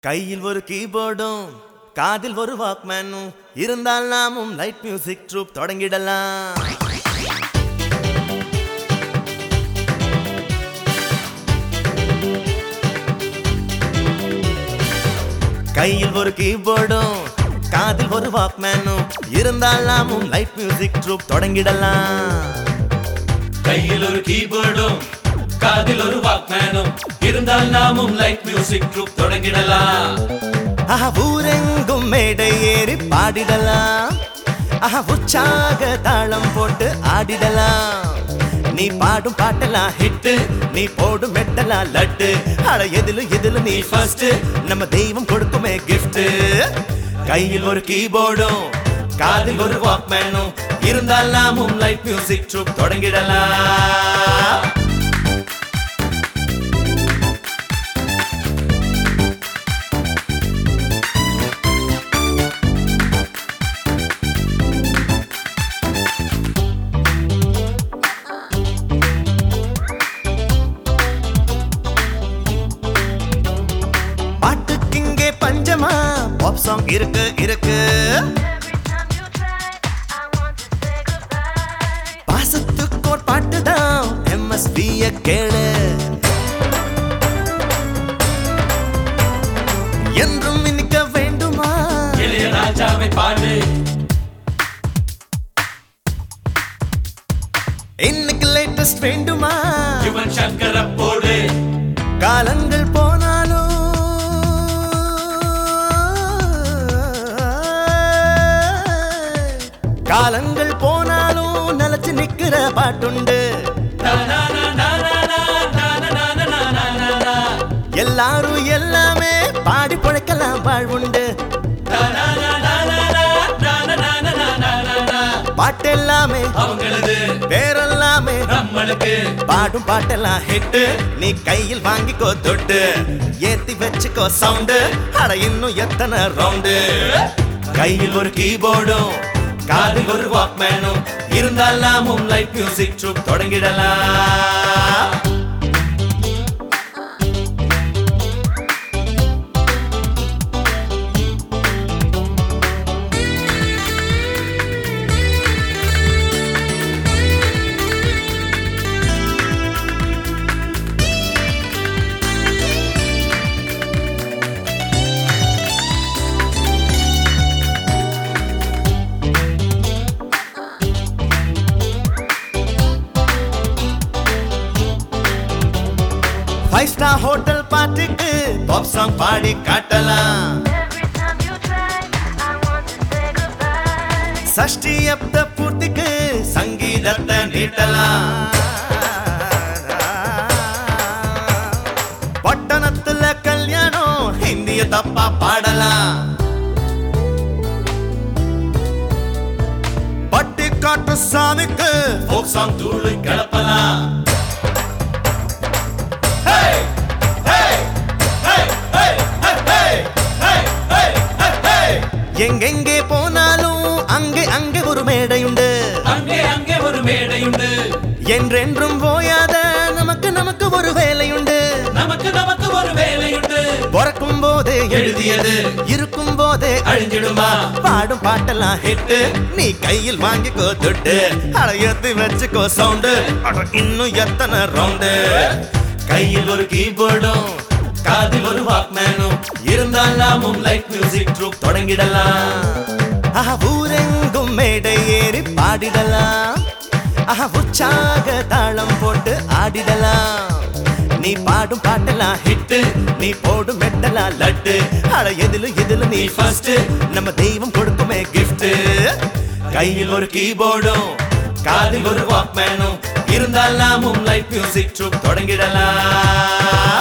கையில் ஒரு கீபோர்டும் காதில் ஒரு வாக்மேனும் இருந்தால் நாமும் லைட் மியூசிக் ட்ரூப் தொடங்கிடலாம் கையில் ஒரு கீபோர்டும் காதில் ஒரு வாக்மேனும் இருந்தால் நாமும் லைட் மியூசிக் ட்ரூப் தொடங்கிடலாம் கையில் ஒரு கீபோர்டும் காதில் ஒரு வாக்மேனும் இருந்தால் நாமும் லைட் மியூசிக் ட்ரூப் தொடங்கிடலாம் ஆஹா ஊரெங்கும் மேடை ஏறி பாடிடலாம் ஆஹா உற்சாக தாளம் போட்டு ஆடிடலாம் நீ பாடும் பாட்டெல்லாம் ஹிட்டு நீ போடும் மெட்டெல்லாம் லட்டு அட எதிலு எதிலு நீ ஃபர்ஸ்ட் நம்ம தெய்வம் கொடுக்குமே gift கையில் ஒரு கீபோர்டும் காதில் ஒரு வாக்மேனும் இருந்தால் நாமும் லைட் மியூசிக் ட்ரூப் தொடங்கிடலாம் பாட்டுக்கு இங்கே பஞ்சமா பாப் சாங் இருக்கு இருக்கு Every time you try, I want to say goodbye. பாசத்துக்கு ஒரு பாட்டு தான் எம்எஸ்பிய கேளு என்றும் இனிக்க வேண்டுமா இளையராஜாவை பாடு இன்னைக்கு லேட்டஸ்ட் வேண்டுமா யுவன் சங்கர போடு காலங்கள் போனாலும் காலங்கள் போனாலும் நிலச்சு நிக்கிற பாட்டுண்டு எல்லாரும் எல்லாமே பாடி பிழைக்கலாம் வாழ்வுண்டு பாட்டெல்லாமே அவங்களது வேறெல்லாமே நம்மளுக்கு பாடும் பாட்டெல்லாம் ஹிட்டு நீ கையில் வாங்கிக்கோ தொட்டு ஏத்தி வச்சுக்கோ சவுண்டு அட இன்னும் எத்தனை ரவுண்டு கையில் ஒரு கீபோர்டும் காதில் ஒரு வாக்மேனும் இருந்தால் நாமும் லைட் மியூசிக் ட்ரூப் தொடங்கிடலாம் ஃபைவ் ஸ்டார் ஹோட்டல் பாட்டுக்கு பாப் சாங் பாடி காட்டலாம் Every time you try, I want to say goodbye. Sashti அப்த பூர்த்திக்கு சங்கீதத்தை நீட்டலாம் பட்டணத்துல கல்யாணம் ஹிந்திய தப்பா பாடலாம் பட்டி காட்டு சாமிக்கு ஃபோக் சாங் தூளு கிளப்பலாம் எங்கெங்கே போனாலும் அங்கே அங்கே ஒரு மேடையுண்டு அங்கே அங்கே ஒரு மேடையுண்டு என்றென்றும் போயாத நமக்கு நமக்கு ஒரு வேலையுண்டு நமக்கு நமக்கு ஒரு வேலையுண்டு பிறக்கும் போதே எழுதியது இருக்கும் போதே அழிஞ்சிடுமா பாடும் பாட்டெல்லாம் ஹிட்டு நீ கையில் வாங்கிக்கோ தொட்டு அடையத்தி வச்சுக்கோ சவுண்டு அட இன்னும் எத்தனை ரவுண்டு கையில் ஒரு கீபோர்டும் காதில் ஒரு வாக்மேனும் இருந்தால் நாமும் லைட் மியூசிக் ட்ரூப் தொடங்கிடலாம் ஆஹா ஊரெங்கும் மேடை ஏறி பாடிடலாம் ஆஹா உற்சாக தாளம் போட்டு ஆடிடலாம் நீ பாடும் பாட்டெல்லாம் ஹிட்டு நீ போடும் மெட்டெல்லாம் லட்டு அட எதிலு எதிலு நீ ஃபர்ஸ்ட் நம்ம தெய்வம் கொடுக்குமே gift கையில் ஒரு கீபோர்டும் காதில் ஒரு வாக்மேனும் இருந்தால் நாமும் லைட் மியூசிக் ட்ரூப் தொடங்கிடலாம்